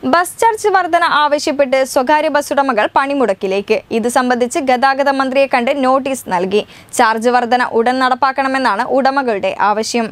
bus charge വർധന ആവശ്യപ്പെട്ട് സ്വകാര്യ ബസ് ഉടമകൾ പണിമുടക്കിലേക്ക് ഇത് സംബന്ധിച്ച് ഗതാഗത മന്ത്രിയെ കണ്ട് നോട്ടീസ് നൽകി ചാർജ് വർധന ഉടൻ നടപ്പാക്കണമെന്നാണ് ഉടമകളുടെ ആവശ്യം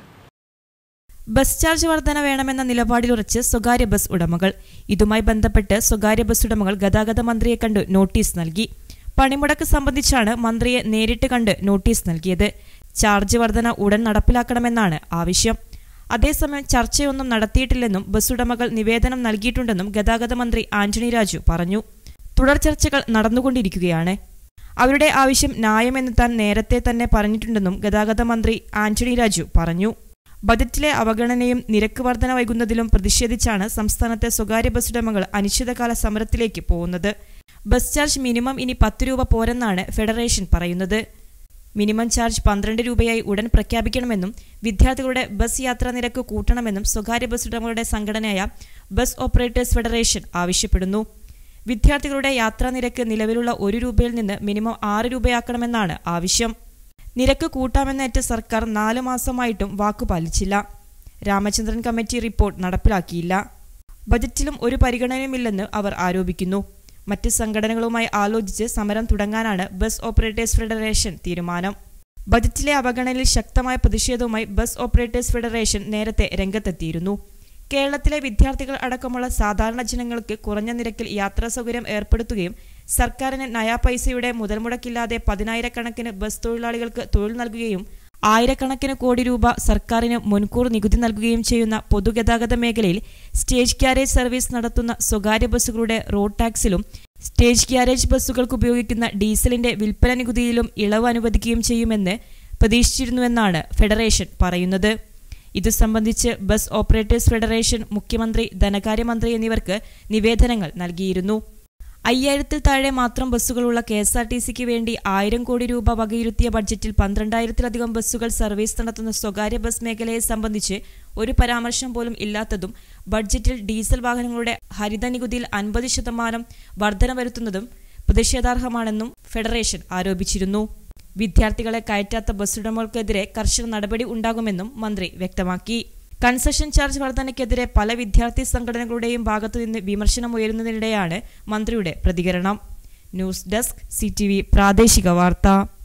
ബസ് ചാർജ് വർധന വേണമെന്ന നിലപാടിലുറച്ച് സ്വകാര്യ ബസ് ഉടമകൾ ഇതുമായി ബന്ധപ്പെട്ട് സ്വകാര്യ ബസ് ഉടമകൾ ഗതാഗത മന്ത്രിയെ കണ്ട് നോട്ടീസ് നൽകി പണിമുടക്ക് സംബന്ധിച്ചാണ് മന്ത്രിയെ നേരിട്ട് കണ്ട് നോട്ടീസ് നൽകിയത് ചാർജ് വർധന ഉടൻ നടപ്പിലാക്കണമെന്നാണ് ആവശ്യം അതേസമയം ചർച്ചയൊന്നും നടത്തിയിട്ടില്ലെന്നും ബസ് ഉടമകൾ നിവേദനം നൽകിയിട്ടുണ്ടെന്നും ഗതാഗത മന്ത്രി ആന്റണി രാജു പറഞ്ഞു തുടർ ചർച്ചകൾ നടന്നുകൊണ്ടിരിക്കുകയാണ് അവരുടെ ആവശ്യം ന്യായമെന്ന് താൻ നേരത്തെ തന്നെ പറഞ്ഞിട്ടുണ്ടെന്നും ഗതാഗത മന്ത്രി ആന്റണി രാജു പറഞ്ഞു ബജറ്റിലെ അവഗണനയും നിരക്ക് വർധന വൈകുന്നതിലും പ്രതിഷേധിച്ചാണ് സംസ്ഥാനത്തെ സ്വകാര്യ ബസ് ഉടമകൾ അനിശ്ചിതകാല സമരത്തിലേക്ക് പോകുന്നത് ബസ് ചാർജ് മിനിമം ഇനി പത്ത് രൂപ പോരെന്നാണ് ഫെഡറേഷൻ പറയുന്നത് മിനിമം ചാർജ് പന്ത്രണ്ട് രൂപയായി ഉടൻ പ്രഖ്യാപിക്കണമെന്നും വിദ്യാർത്ഥികളുടെ ബസ് യാത്രാ നിരക്ക് കൂട്ടണമെന്നും സ്വകാര്യ ബസ് ഉടമകളുടെ സംഘടനയായ ബസ് ഓപ്പറേറ്റേഴ്സ് ഫെഡറേഷൻ ആവശ്യപ്പെടുന്നു വിദ്യാർത്ഥികളുടെ യാത്രാ നിരക്ക് നിലവിലുള്ള ഒരു രൂപയിൽ നിന്ന് മിനിമം ആറ് രൂപയാക്കണമെന്നാണ് ആവശ്യം നിരക്ക് കൂട്ടാമെന്നേറ്റ സർക്കാർ നാല് മാസമായിട്ടും വാക്കു പാലിച്ചില്ല രാമചന്ദ്രൻ കമ്മിറ്റി റിപ്പോർട്ട് നടപ്പിലാക്കിയില്ല ബജറ്റിലും ഒരു പരിഗണനയുമില്ലെന്ന് അവർ ആരോപിക്കുന്നു മറ്റ് സംഘടനകളുമായി ആലോചിച്ച് സമരം തുടങ്ങാനാണ് ബസ് ഓപ്പറേറ്റേഴ്സ് ഫെഡറേഷൻ തീരുമാനം ബജറ്റിലെ അവഗണനയിൽ ശക്തമായ പ്രതിഷേധവുമായി ബസ് ഓപ്പറേറ്റേഴ്സ് ഫെഡറേഷൻ നേരത്തെ രംഗത്തെത്തിയിരുന്നു കേരളത്തിലെ വിദ്യാർത്ഥികൾ അടക്കമുള്ള സാധാരണ ജനങ്ങൾക്ക് കുറഞ്ഞ നിരക്കിൽ യാത്രാ സൗകര്യം ഏർപ്പെടുത്തുകയും സർക്കാരിന് നയാ പൈസയുടെ മുതൽമുടക്കില്ലാതെ പതിനായിരക്കണക്കിന് ബസ് തൊഴിലാളികൾക്ക് തൊഴിൽ നൽകുകയും ആയിരക്കണക്കിന് കോടി രൂപ സർക്കാരിന് മുൻകൂർ നികുതി നൽകുകയും ചെയ്യുന്ന പൊതുഗതാഗത മേഖലയിൽ സ്റ്റേജ് ക്യാരേജ് സർവീസ് നടത്തുന്ന സ്വകാര്യ ബസ്സുകളുടെ റോഡ് ടാക്സിലും സ്റ്റേജ് ക്യാരേജ് ബസ്സുകൾക്ക് ഉപയോഗിക്കുന്ന ഡീസലിന്റെ വിൽപ്പന നികുതിയിലും ഇളവ് അനുവദിക്കുകയും ചെയ്യുമെന്ന് പ്രതീക്ഷിച്ചിരുന്നുവെന്നാണ് ഫെഡറേഷൻ പറയുന്നത് ഇതു സംബന്ധിച്ച് ബസ് ഓപ്പറേറ്റേഴ്സ് ഫെഡറേഷൻ മുഖ്യമന്ത്രി ധനകാര്യമന്ത്രി എന്നിവർക്ക് നിവേദനങ്ങൾ നൽകിയിരുന്നു അയ്യായിരത്തിൽ താഴെ മാത്രം ബസ്സുകളുള്ള കെ എസ് ആർ ടി സിക്ക് വേണ്ടി ആയിരം കോടി രൂപ വകയിരുത്തിയ ബഡ്ജറ്റിൽ പന്ത്രണ്ടായിരത്തിലധികം ബസ്സുകൾ സർവീസ് നടത്തുന്ന സ്വകാര്യ ബസ് മേഖലയെ സംബന്ധിച്ച് ഒരു പരാമർശം പോലും ഇല്ലാത്തതും ബഡ്ജറ്റിൽ ഡീസൽ വാഹനങ്ങളുടെ ഹരിത നികുതിയിൽ അൻപത് ശതമാനം വർധന വരുത്തുന്നതും പ്രതിഷേധാർഹമാണെന്നും ഫെഡറേഷൻ ആരോപിച്ചിരുന്നു വിദ്യാർത്ഥികളെ കയറ്റാത്ത ബസ്സുടമകൾക്കെതിരെ കർശന നടപടി ഉണ്ടാകുമെന്നും മന്ത്രി വ്യക്തമാക്കി കൺസെഷൻ ചാർജ് വർധനയ്ക്കെതിരെ പല വിദ്യാർത്ഥി സംഘടനകളുടെയും ഭാഗത്തുനിന്ന് വിമർശനമുയരുന്നതിനിടെയാണ് മന്ത്രിയുടെ പ്രതികരണം ന്യൂസ് ഡെസ്ക് സി പ്രാദേശിക വാർത്ത